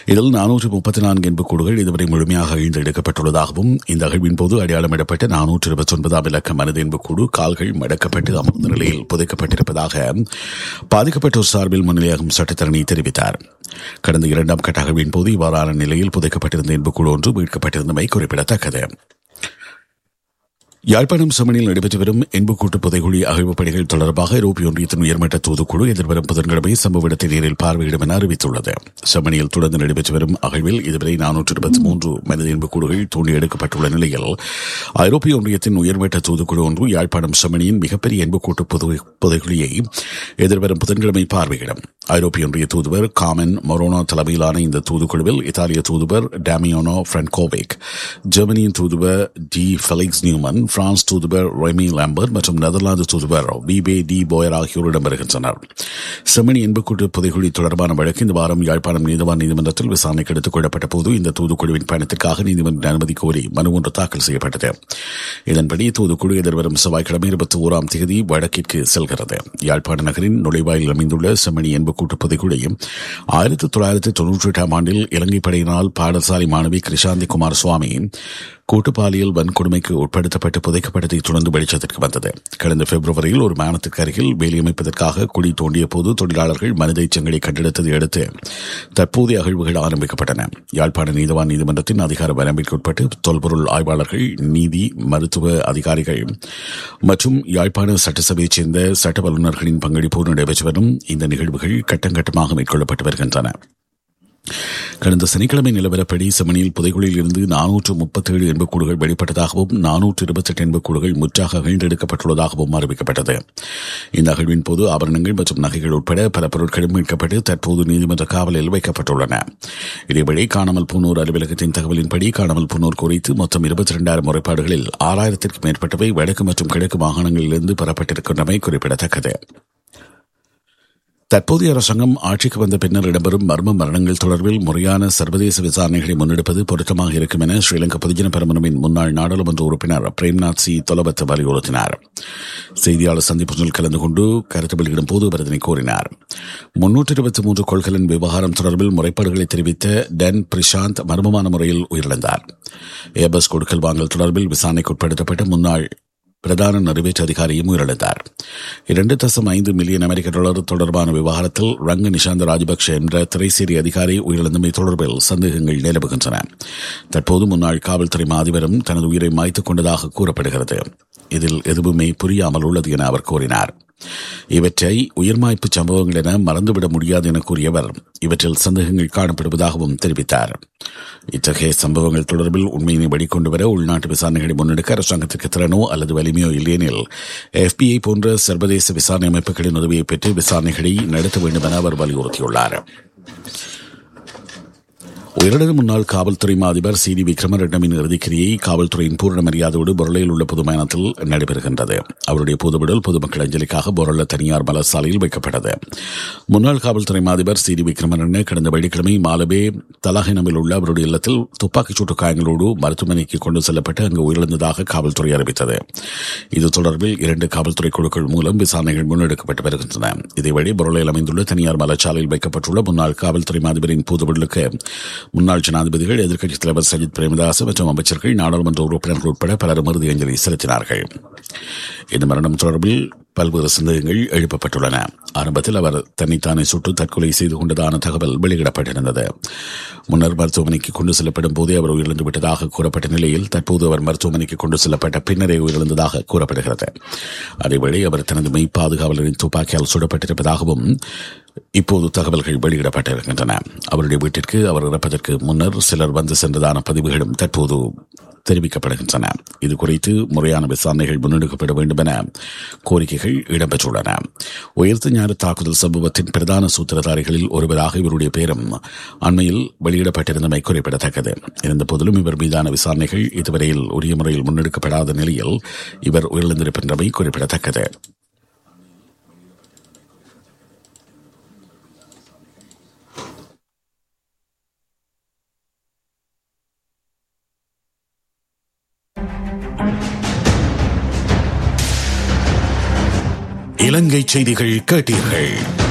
இதில் நானூற்று முப்பத்தி நான்கு என்புக்கூடுகள் இதுவரை முழுமையாக அழிந்து எடுக்கப்பட்டுள்ளதாகவும் இந்த அகழ்வின் போது அடையாளமிடப்பட்ட நானூற்று இருபத்தி ஒன்பதாம் இலக்க மனித என்புக்கூடு கால்கள் மடக்கப்பட்டு அமர்ந்த நிலையில் புதைக்கப்பட்டிருப்பதாக பாதிக்கப்பட்டோர் சார்பில் முன்னிலையாகும் சட்டத்தரணி தெரிவித்தார் கடந்த இரண்டாம் கட்ட அகழ்வின் போது இவ்வாறான நிலையில் புதைக்கப்பட்டிருந்த என்புக்குழு ஒன்று மீட்கப்பட்டிருந்தமை குறிப்பிடத்தக்கது யாழ்ப்பாணம் சமனில் நடைபெற்று வரும் என்புக்கூட்டு புதைகுழி அகழ்வு பணிகள் தொடர்பாக ஐரோப்பிய ஒன்றியத்தின் உயர்மட்ட தூதுக்குழு எதிர்வரும் புதன்கிழமை சம்பவ இடத்தை நேரில் பார்வையிடும் என அறிவித்துள்ளது சமனியில் தொடர்ந்து நடைபெற்று வரும் அகழ்வில் இதுவரை நானூற்று இருபத்தி மூன்று மனித என்புக்கூடுகள் தூண்டி எடுக்கப்பட்டுள்ள நிலையில் ஐரோப்பிய ஒன்றியத்தின் உயர்மட்ட தூதுக்குழு ஒன்று யாழ்ப்பாணம் சமனியின் மிகப்பெரிய என்புக்கூட்டு புதை புதைகுழியை எதிர்வரும் புதன்கிழமை பார்வையிடும் ஐரோப்பிய ஒன்றிய தூதுவர் காமன் மொரோனோ தலைமையிலான இந்த தூதுக்குழுவில் இத்தாலிய தூதுவர் டேமியோனோ பிரான்கோவிக் ஜெர்மனியின் தூதுவர் டி ஃபெலிக்ஸ் நியூமன் பிரான்ஸ் தூதுவர் ரெமி லாம்பர் மற்றும் நெதர்லாந்து தூதுவர் விபே டி போயர் ஆகியோர் இடம்பெறுகின்றனர் செமனி என்புக்கூட்டு புதைகுழி தொடர்பான வழக்கு இந்த வாரம் யாழ்ப்பாணம் நீதிவான் நீதிமன்றத்தில் விசாரணைக்கு எடுத்துக் கொள்ளப்பட்ட போது இந்த தூதுக்குழுவின் பயணத்திற்காக நீதிமன்ற அனுமதி கோரி மனு ஒன்று தாக்கல் செய்யப்பட்டது இதன்படி தூதுக்குழு எதிர்வரும் செவ்வாய்க்கிழமை இருபத்தி ஓராம் தேதி வழக்கிற்கு செல்கிறது யாழ்ப்பாண நகரின் நுழைவாயில் அமைந்துள்ள செம்மணி என்புக்கூட்டு புதைக்குழியும் ஆயிரத்தி தொள்ளாயிரத்தி தொன்னூற்றி எட்டாம் ஆண்டில் இலங்கை படையினால் பாடசாலை மாணவி கிருஷாந்தி குமார் சுவாமி கூட்டு பாலியல் வன்கொடுமைக்கு உட்படுத்தப்பட்டு புதைக்கப்பட்டதை தொடர்ந்து வெளிச்சத்திற்கு வந்தது கடந்த பிப்ரவரியில் ஒரு மானத்திற்கு அருகில் வேலியமைப்பதற்காக குழி தோண்டிய போது தொழிலாளர்கள் மனித எச்சங்களை கண்டெடுத்ததை அடுத்து தற்போதைய அகழ்வுகள் ஆரம்பிக்கப்பட்டன யாழ்ப்பாண நீதவான் நீதிமன்றத்தின் அதிகார வரம்பிற்கு உட்பட்டு தொல்பொருள் ஆய்வாளர்கள் நீதி மருத்துவ அதிகாரிகள் மற்றும் யாழ்ப்பாண சட்டசபையைச் சேர்ந்த சட்ட வல்லுநர்களின் பங்களிப்போடு நடைபெற்று வரும் இந்த நிகழ்வுகள் கட்டங்கட்டமாக மேற்கொள்ளப்பட்டு வருகின்றன கடந்த சனிக்கிழமை நிலவரப்படி செமனியில் புதைகுழியில் இருந்து நானூற்று முப்பத்தேழு எண்பக்கூடுகள் வெளிப்பட்டதாகவும் நானூற்று இருபத்தெட்டு எண்பக்கூடுகள் முற்றாக அகழ்ந்தெடுக்கப்பட்டுள்ளதாகவும் அறிவிக்கப்பட்டது இந்த அகழ்வின் போது ஆபரணங்கள் மற்றும் நகைகள் உட்பட பல பொருட்களும் மீட்கப்பட்டு தற்போது நீதிமன்ற காவலில் வைக்கப்பட்டுள்ளன இதேவழி காணாமல் பூனூர் அலுவலகத்தின் தகவலின்படி காணாமல் பூனூர் குறித்து மொத்தம் இருபத்தி இரண்டாயிரம் முறைப்பாடுகளில் ஆறாயிரத்திற்கும் மேற்பட்டவை வடக்கு மற்றும் கிழக்கு மாகாணங்களிலிருந்து பெறப்பட்டிருக்கின்றமை குறிப்பிடத்தக்கது தற்போதைய அரசாங்கம் ஆட்சிக்கு வந்த பின்னர் இடம்பெறும் மர்ம மரணங்கள் தொடர்பில் முறையான சர்வதேச விசாரணைகளை முன்னெடுப்பது பொருத்தமாக இருக்கும் என ஸ்ரீலங்கா பொதுஜன பெருமனவின் முன்னாள் நாடாளுமன்ற உறுப்பினர் பிரேம்நாத் சி தொலபத் வலியுறுத்தினார் செய்தியாளர் சந்திப்பு கலந்து கொண்டு கருத்து வெளியிடும் போது அவர் இதனை கூறினார் முன்னூற்றி இருபத்தி மூன்று கொள்கலன் விவகாரம் தொடர்பில் முறைப்பாடுகளை தெரிவித்த டென் பிரிஷாந்த் மர்மமான முறையில் உயிரிழந்தார் ஏபஸ் கொடுக்கல் வாங்கல் தொடர்பில் விசாரணைக்கு உட்படுத்தப்பட்ட முன்னாள் பிரதான நிறைவேற்று அதிகாரியும் உயிரிழந்தார் இரண்டு தசம் ஐந்து மில்லியன் அமெரிக்க டாலர் தொடர்பான விவகாரத்தில் ரங்க நிஷாந்த ராஜபக்ஷ என்ற திரைசேரி அதிகாரி உயிரிழந்தமை தொடர்பில் சந்தேகங்கள் நிலவுகின்றன தற்போது முன்னாள் காவல்துறை அதிபரும் தனது உயிரை மாய்த்துக் கொண்டதாக கூறப்படுகிறது இதில் எதுவுமே புரியாமல் உள்ளது என அவர் கூறினார் இவற்றை உயிர்மாய்ப்பு சம்பவங்கள் என மறந்துவிட முடியாது என கூறியவர் இவற்றில் சந்தேகங்கள் காணப்படுவதாகவும் தெரிவித்தார் இத்தகைய சம்பவங்கள் தொடர்பில் உண்மையினை வெளிக்கொண்டு வர உள்நாட்டு விசாரணைகளை முன்னெடுக்க அரசாங்கத்திற்கு திறனோ அல்லது வலிமையோ இல்லையெனில் எஃபிஐ போன்ற சர்வதேச விசாரணை அமைப்புகளின் உதவியை பெற்று விசாரணைகளை நடத்த வேண்டும் என அவர் வலியுறுத்தியுள்ளார் உயிரிழந்த முன்னாள் காவல்துறை அதிபர் சி டி விக்ரமரெட்டமின் இறுதிக்கிரியை காவல்துறையின் பூரண மரியாதையோடு பொருளையில் உள்ள பொதுமயணத்தில் நடைபெறுகின்றது அவருடைய பொதுவிடல் பொதுமக்கள் அஞ்சலிக்காக பொருள தனியார் மலர் சாலையில் வைக்கப்பட்டது முன்னாள் காவல்துறை அதிபர் சி டி விக்ரமரண்ண கடந்த வெள்ளிக்கிழமை மாலபே தலாஹினமில் உள்ள அவருடைய இல்லத்தில் துப்பாக்கிச் சூட்டு காயங்களோடு மருத்துவமனைக்கு கொண்டு செல்லப்பட்டு அங்கு உயிரிழந்ததாக காவல்துறை அறிவித்தது இது தொடர்பில் இரண்டு காவல்துறை குழுக்கள் மூலம் விசாரணைகள் முன்னெடுக்கப்பட்டு வருகின்றன இதேவழி பொருளையில் அமைந்துள்ள தனியார் மலர்ச்சாலையில் வைக்கப்பட்டுள்ள முன்னாள் காவல்துறை அதிபரின் பொதுவிடலுக்கு முன்னாள் ஜனாதிபதிகள் எதிர்க்கட்சித் தலைவர் சஜித் பிரேமதாஸ் மற்றும் அமைச்சர்கள் நாடாளுமன்ற உறுப்பினர்கள் உட்பட பலரும் இறுதி அஞ்சலி செலுத்தினார்கள் இந்த மரணம் தொடர்பில் பல்வேறு சந்தேகங்கள் எழுப்பப்பட்டுள்ளன ஆரம்பத்தில் அவர் தன்னைத்தானே சுட்டு தற்கொலை செய்து கொண்டதான தகவல் வெளியிடப்பட்டிருந்தது முன்னர் மருத்துவமனைக்கு கொண்டு செல்லப்படும் போதே அவர் உயிரிழந்து விட்டதாக கூறப்பட்ட நிலையில் தற்போது அவர் மருத்துவமனைக்கு கொண்டு செல்லப்பட்ட பின்னரே உயிரிழந்ததாக கூறப்படுகிறது அதேவேளை அவர் தனது மெய் பாதுகாவலரின் துப்பாக்கியால் சுடப்பட்டிருப்பதாகவும் இப்போது தகவல்கள் வெளியிடப்பட்டிருக்கின்றன அவருடைய வீட்டிற்கு அவர் இறப்பதற்கு முன்னர் சிலர் வந்து சென்றதான பதிவுகளும் தற்போது தெரிவிக்கப்படுகின்றன இது குறித்து முறையான விசாரணைகள் முன்னெடுக்கப்பட வேண்டும் என கோரிக்கைகள் இடம்பெற்றுள்ளன உயர்த்த ஞான தாக்குதல் சம்பவத்தின் பிரதான சூத்திரதாரிகளில் ஒருவராக இவருடைய பேரும் அண்மையில் வெளியிடப்பட்டிருந்தமை குறிப்பிடத்தக்கது இருந்த போதிலும் இவர் மீதான விசாரணைகள் இதுவரையில் உரிய முறையில் முன்னெடுக்கப்படாத நிலையில் இவர் உயிரிழந்திருக்கின்றமை குறிப்பிடத்தக்கது இலங்கை செய்திகள் கேட்டீர்கள்